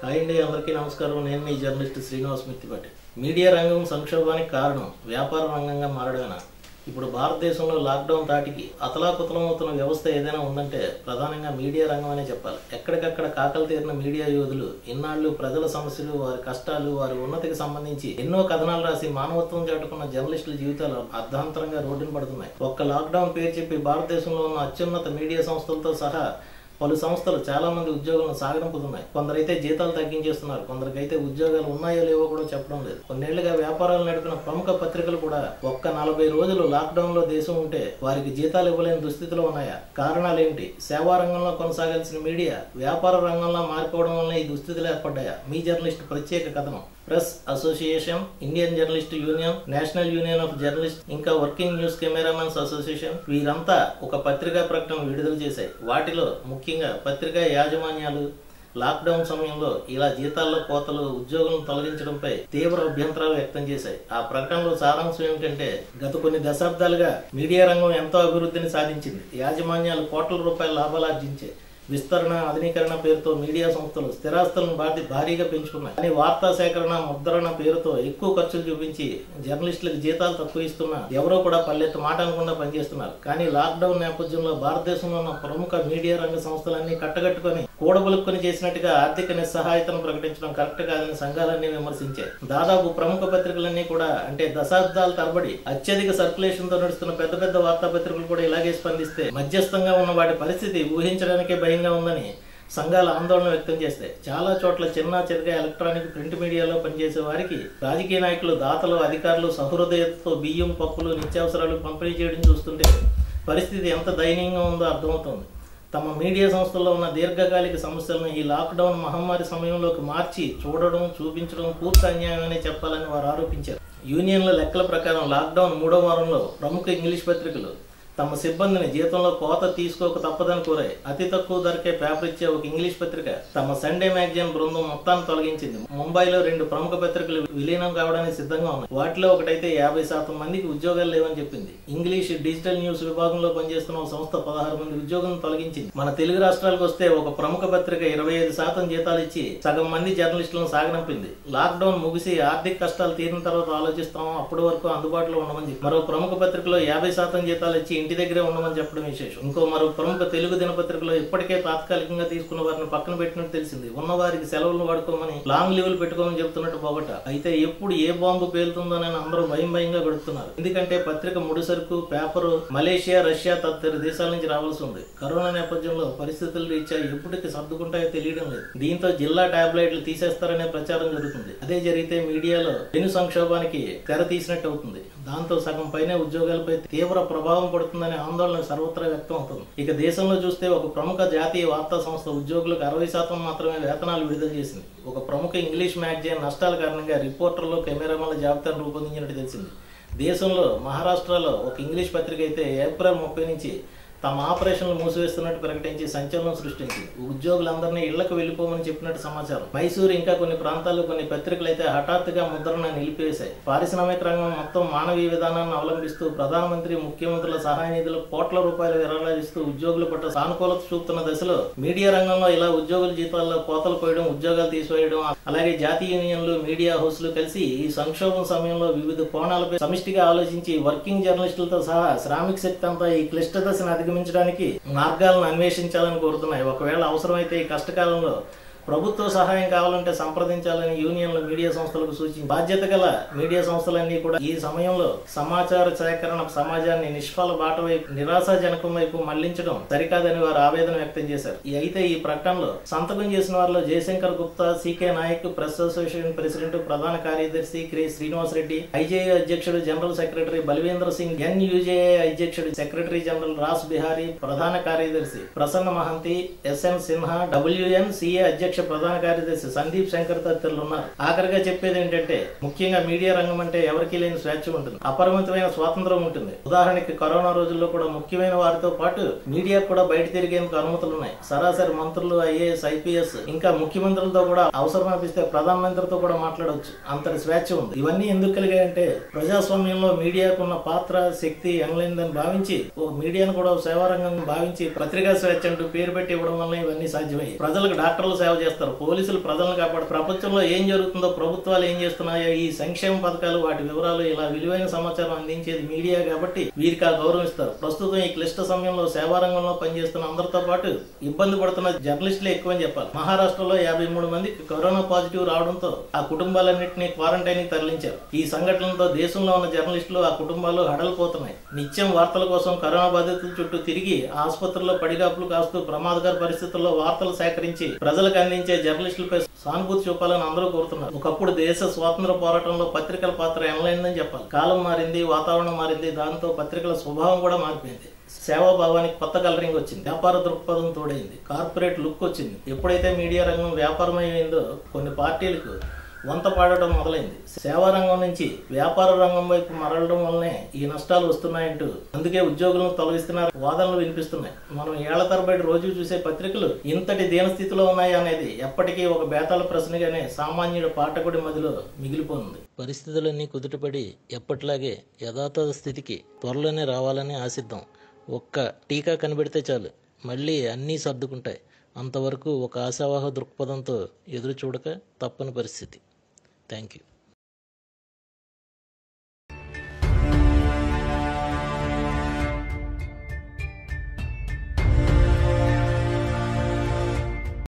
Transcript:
hi అండి అందరికీ నమస్కారం నేను మీ జర్నలిస్ట్ శ్రీనివాస్ మిత్తిపట్టి మీడియా రంగం సంక్షోభానికి కారణం వ్యాపార రంగంగా మారడమేనా ఇప్పుడు భారతదేశంలో లాక్డౌన్ తాటికి అతలాకుతలమవుతున్న వ్యవస్థ ఏదైనా ఉందంటే ప్రధానంగా మీడియా రంగం అనే చెప్పాలి ఎక్కడికక్కడ కాకలు తీరిన మీడియా యోధులు ఇన్నాళ్ళు ప్రజల సమస్యలు వారి కష్టాలు వారి ఉన్నతికి సంబంధించి ఎన్నో కథనాలు రాసి మానవత్వం చాటుకున్న జర్నలిస్టుల జీవితాలు అర్ధాంతరంగా రోడ్డున పడుతున్నాయి ఒక్క లాక్డౌన్ పేరు చెప్పి భారతదేశంలో ఉన్న అత్యున్నత మీడియా సంస్థలతో సహా పలు సంస్థలు చాలా మంది ఉద్యోగులను సాగనంపుతున్నాయి కొందరైతే జీతాలు తగ్గించేస్తున్నారు కొందరికైతే ఉద్యోగాలు ఉన్నాయో లేవో కూడా చెప్పడం లేదు కొన్నేళ్లుగా వ్యాపారాలు నడిపిన ప్రముఖ పత్రికలు కూడా ఒక్క నలభై రోజులు లాక్డౌన్ లో దేశం ఉంటే వారికి జీతాలు ఇవ్వలేని దుస్థితిలో ఉన్నాయా కారణాలు ఏంటి సేవా రంగంలో కొనసాగాల్సిన మీడియా వ్యాపార రంగంలో మారిపోవడం వల్ల ఈ దుస్థితులు ఏర్పడ్డాయా మీ జర్నలిస్ట్ ప్రత్యేక కథనం press association Indian journalist union national union of journalist ఇంకా వర్కింగ్ న్యూస్ కెమెరామెన్స్ అసోసియేషన్ వీరంతా ఒక పత్రికా ప్రకటన విడుదల చేశాయి వాటిలో ముఖ్యంగా పత్రికా యాజమాన్యాలు లాక్డౌన్ సమయంలో ఇలా జీతాల్లో కోతలు ఉద్యోగులను తొలగించడంపై తీవ్ర అభ్యంతరాలు వ్యక్తం చేశాయి ఆ ప్రకటనలో సారాంశం ఏమిటంటే గత కొన్ని దశాబ్దాలుగా మీడియా రంగం ఎంతో అభివృద్ధిని సాధించింది యాజమాన్యాలు కోట్ల రూపాయల లాభాలు ఆర్జించే విస్తరణ ఆధునీకరణ పేరుతో మీడియా సంస్థలు స్థిరాస్తులను భారీ భారీగా పెంచుకున్నాయి కానీ వార్తా సేకరణ ముద్రణ పేరుతో ఎక్కువ ఖర్చులు చూపించి జర్నలిస్టులకు జీతాలు తక్కువ ఇస్తున్నా ఎవరో కూడా పల్లెత్తు మాట అనకుండా పనిచేస్తున్నారు కానీ లాక్డౌన్ నేపథ్యంలో భారతదేశంలో ఉన్న ప్రముఖ మీడియా రంగ సంస్థలన్నీ కట్టగట్టుకొని కూడబలుక్కుని చేసినట్టుగా ఆర్థిక నిస్సహాయతను ప్రకటించడం కరెక్ట్ కాదని సంఘాలన్నీ విమర్శించాయి దాదాపు ప్రముఖ పత్రికలన్నీ కూడా అంటే దశాబ్దాల తరబడి అత్యధిక సర్క్యులేషన్ తో నడుస్తున్న పెద్ద పెద్ద వార్తాపత్రికలు కూడా ఇలాగే స్పందిస్తే మధ్యస్థంగా ఉన్న వాటి పరిస్థితి ఊహించడానికే భయంగా ఉందని సంఘాల ఆందోళన వ్యక్తం చేస్తాయి చాలా చోట్ల చిన్న చిన్నగా ఎలక్ట్రానిక్ ప్రింట్ మీడియాలో పనిచేసే వారికి రాజకీయ నాయకులు దాతలు అధికారులు సహృదయతతో బియ్యం పప్పులు నిత్యావసరాలు పంపిణీ చేయడం చూస్తుంటే పరిస్థితి ఎంత దయనీయంగా ఉందో అర్థమవుతోంది తమ మీడియా సంస్థల్లో ఉన్న దీర్ఘకాలిక సమస్యలను ఈ లాక్డౌన్ మహమ్మారి సమయంలోకి మార్చి చూడడం చూపించడం పూర్తి అన్యాయమని చెప్పాలని వారు ఆరోపించారు యూనియన్ల లెక్కల ప్రకారం లాక్డౌన్ మూడో వారంలో ప్రముఖ ఇంగ్లీష్ పత్రికలు తమ సిబ్బందిని జీతంలో కోత తీసుకోక తప్పదని కోరాయి అతి తక్కువ ధరకే పేపర్ ఇచ్చే ఒక ఇంగ్లీష్ పత్రిక తమ సండే మ్యాగజైన్ బృందం మొత్తాన్ని తొలగించింది ముంబైలో రెండు ప్రముఖ పత్రికలు విలీనం కావడానికి సిద్ధంగా ఉన్నాయి వాటిలో ఒకటైతే యాభై శాతం మందికి ఉద్యోగాలు లేవని చెప్పింది ఇంగ్లీష్ డిజిటల్ న్యూస్ విభాగంలో పనిచేస్తున్న ఒక సంస్థ పదహారు మంది ఉద్యోగులను తొలగించింది మన తెలుగు రాష్ట్రాలకు వస్తే ఒక ప్రముఖ పత్రిక ఇరవై ఐదు శాతం జీతాలు ఇచ్చి సగం మంది జర్నలిస్టులను సాగనంపింది లాక్డౌన్ ముగిసి ఆర్థిక కష్టాలు తీరిన తర్వాత ఆలోచిస్తాం అప్పటి వరకు అందుబాటులో ఉండమని చెప్పి మరో ప్రముఖ పత్రికలో యాభై శాతం జీతాలు ఇచ్చి ఇంటి దగ్గరే ఉండమని చెప్పడం విశేషం ఇంకో మరో ప్రముఖ తెలుగు దినపత్రికలో ఇప్పటికే తాత్కాలికంగా తీసుకున్న వారిని పక్కన పెట్టినట్టు తెలిసింది ఉన్న వారికి సెలవులు వాడుకోమని లాంగ్ లీవ్లు పెట్టుకోమని చెప్తున్నట్టు పోగొట్ట అయితే ఎప్పుడు ఏ బాంబు పేలుతుందోనని అందరూ భయం భయంగా గడుపుతున్నారు ఎందుకంటే పత్రిక ముడిసరుకు పేపరు మలేషియా రష్యా తదితర దేశాల నుంచి రావాల్సి ఉంది కరోనా నేపథ్యంలో పరిస్థితుల రీత్యా ఎప్పటికి సర్దుకుంటాయో తెలియడం లేదు దీంతో జిల్లా టాబ్లెట్లు తీసేస్తారనే ప్రచారం జరుగుతుంది అదే జరిగితే మీడియాలో పెను సంక్షోభానికి తెర తీసినట్టు అవుతుంది దాంతో సగం పైనే ఉద్యోగాలపై తీవ్ర ప్రభావం పడుతుందనే ఆందోళన సర్వత్రా వ్యక్తం అవుతుంది ఇక దేశంలో చూస్తే ఒక ప్రముఖ జాతీయ వార్తా సంస్థ ఉద్యోగులకు అరవై శాతం మాత్రమే వేతనాలు విడుదల చేసింది ఒక ప్రముఖ ఇంగ్లీష్ మ్యాగజైన్ నష్టాల కారణంగా రిపోర్టర్లు కెమెరామెన్ల జాబితాను రూపొందించినట్టు తెలిసింది దేశంలో మహారాష్ట్రలో ఒక ఇంగ్లీష్ పత్రిక అయితే ఏప్రిల్ ముప్పై నుంచి తమ ఆపరేషన్లు మూసివేస్తున్నట్టు ప్రకటించి సంచలనం సృష్టించింది ఉద్యోగులందరినీ ఇళ్లకు వెళ్లిపోమని చెప్పినట్టు సమాచారం మైసూరు ఇంకా కొన్ని ప్రాంతాల్లో కొన్ని పత్రికలు అయితే హఠాత్తుగా ముద్రణ నిలిపివేశాయి పారిశ్రామిక రంగం మొత్తం మానవీయ విధానాన్ని అవలంబిస్తూ ప్రధానమంత్రి ముఖ్యమంత్రుల సహాయ నిధులు కోట్ల రూపాయలు విరాళిస్తూ ఉద్యోగుల పట్ల సానుకూలత చూపుతున్న దశలో మీడియా రంగంలో ఇలా ఉద్యోగుల జీతాల్లో కోతలు పోయడం ఉద్యోగాలు తీసివేయడం అలాగే జాతీయ యూనియన్లు మీడియా హౌస్లు కలిసి ఈ సంక్షోభం సమయంలో వివిధ కోణాలపై సమిష్టిగా ఆలోచించి వర్కింగ్ జర్నలిస్టులతో సహా శ్రామిక శక్తి అంతా ఈ క్లిష్ట దశను అధిగమించడానికి మార్గాలను అన్వేషించాలని కోరుతున్నాయి ఒకవేళ అవసరమైతే ఈ కష్టకాలంలో ప్రభుత్వ సహాయం కావాలంటే సంప్రదించాలని యూనియన్లు మీడియా సంస్థలకు సూచించి బాధ్యత గల మీడియా సంస్థలన్నీ కూడా ఈ సమయంలో సమాచార సేకరణ సమాజాన్ని నిష్ఫల బాట వైపు నిరాశాజనకం వైపు మళ్లించడం సరికాదని వారు ఆవేదన వ్యక్తం చేశారు ఈ- అయితే ఈ ప్రకటనలో సంతకం చేసిన వారిలో Jayashankar Gupta CK Nayak press association president ప్రధాన కార్యదర్శి కె శ్రీనివాస్ రెడ్డి ఐజేఏ అధ్యక్షుడు general secretary Balvendra Singh NUJA అధ్యక్షుడు సెక్రటరీ జనరల్ రాస్ బిహారీ ప్రధాన కార్యదర్శి Prasanna Mahanti SN Sinha WN CA అధ్యక్ష ప్రధాన కార్యదర్శి సందీప్ శంకర్ తదితరులు ఉన్నారు ఆఖరిగా చెప్పేది ఏంటంటే ముఖ్యంగా మీడియా రంగం అంటే ఎవరికీ లేని స్వేచ్ఛ ఉంటుంది అపరిమితమైన స్వాతంత్రం ఉంటుంది ఉదాహరణకి కరోనా రోజుల్లో కూడా ముఖ్యమైన వారితో పాటు మీడియా కూడా బయట తిరిగేందుకు అనుమతులు ఉన్నాయి సరాసరి మంత్రులు ఐఏఎస్ ఐపీఎస్ ఇంకా ముఖ్యమంత్రులతో కూడా అవసరం అనిపిస్తే ప్రధానమంత్రితో కూడా మాట్లాడవచ్చు అంతటి స్వేచ్ఛ ఉంది ఇవన్నీ ఎందుకు కలిగాయంటే ప్రజాస్వామ్యంలో మీడియాకు ఉన్న పాత్ర శక్తి ఎంగలేనిదని భావించి ఓ మీడియాను కూడా ఓ సేవారంగం భావించి పత్రికా స్వేచ్ఛ అంటూ పేరు పెట్టి ఇవ్వడం వల్ల ఇవన్నీ సాధ్యమయ్యాయి ప్రజలకు డాక్టర్లు సేవ చేస్తారు పోలీసులు ప్రజలను కాపాడు ప్రపంచంలో ఏం జరుగుతుందో ప్రభుత్వాలు ఏం చేస్తున్నాయో ఈ సంక్షేమ పథకాలు వాటి వివరాలు ఇలా విలువైన సమాచారం అందించేది మీడియా కాబట్టి వీరికి ఆ గౌరవం ఇస్తారు ప్రస్తుతం ఈ క్లిష్ట సమయంలో సేవా రంగంలో పనిచేస్తున్న అందరితో పాటు ఇబ్బంది పడుతున్న జర్నలిస్టులే ఎక్కువని చెప్పాలి మహారాష్ట్రలో యాభై మూడు మందికి కరోనా పాజిటివ్ రావడంతో ఆ కుటుంబాలన్నింటినీ క్వారంటైన్ కి తరలించారు ఈ సంఘటనలతో దేశంలో ఉన్న జర్నలిస్టులు ఆ కుటుంబాలు హడలిపోతున్నాయి నిత్యం వార్తల కోసం కరోనా బాధితుల చుట్టూ తిరిగి ఆసుపత్రుల్లో పడిగాపులు కాస్తూ ప్రమాదకర పరిస్థితుల్లో వార్తలు సేకరించి ప్రజలకు అందించే జర్నలిస్టులపై సానుభూతి చూపాలని అందరూ కోరుతున్నారు ఒకప్పుడు దేశ స్వాతంత్ర పోరాటంలో పత్రికల పాత్ర ఎనలేనిదని చెప్పాలి కాలం మారింది వాతావరణం మారింది దాంతో పత్రికల స్వభావం కూడా మారిపోయింది సేవాభావానికి కొత్త కలరింగ్ వచ్చింది వ్యాపార దృక్పథం తోడైంది కార్పొరేట్ లుక్ వచ్చింది ఎప్పుడైతే మీడియా రంగం వ్యాపారమయ్యిందో కొన్ని పార్టీలకు వంత పాడటం మొదలైంది సేవా రంగం నుంచి వ్యాపార రంగం వైపు మరలడం వల్లనే ఈ నష్టాలు వస్తున్నాయంటూ అందుకే ఉద్యోగులను తొలగిస్తున్నారు వాదనలు వినిపిస్తున్నాయి మనం ఏళ్ల తరబడి రోజు చూసే పత్రికలు ఇంతటి దీనస్థితిలో ఉన్నాయి అనేది ఎప్పటికీ ఒక బేతాళ ప్రశ్నగానే సామాన్యుడు పాఠకుడి మదిలో మిగిలిపోనుంది పరిస్థితులన్నీ కుదుటపడి ఎప్పటిలాగే యథాతథ స్థితికి త్వరలోనే రావాలని ఆశిద్దాం ఒక్క టీకా కనిపెడితే చాలు మళ్ళీ అన్నీ సర్దుకుంటాయి అంతవరకు ఒక ఆశావాహ దృక్పథంతో ఎదురు చూడక తప్పని పరిస్థితి థ్యాంక్ యూ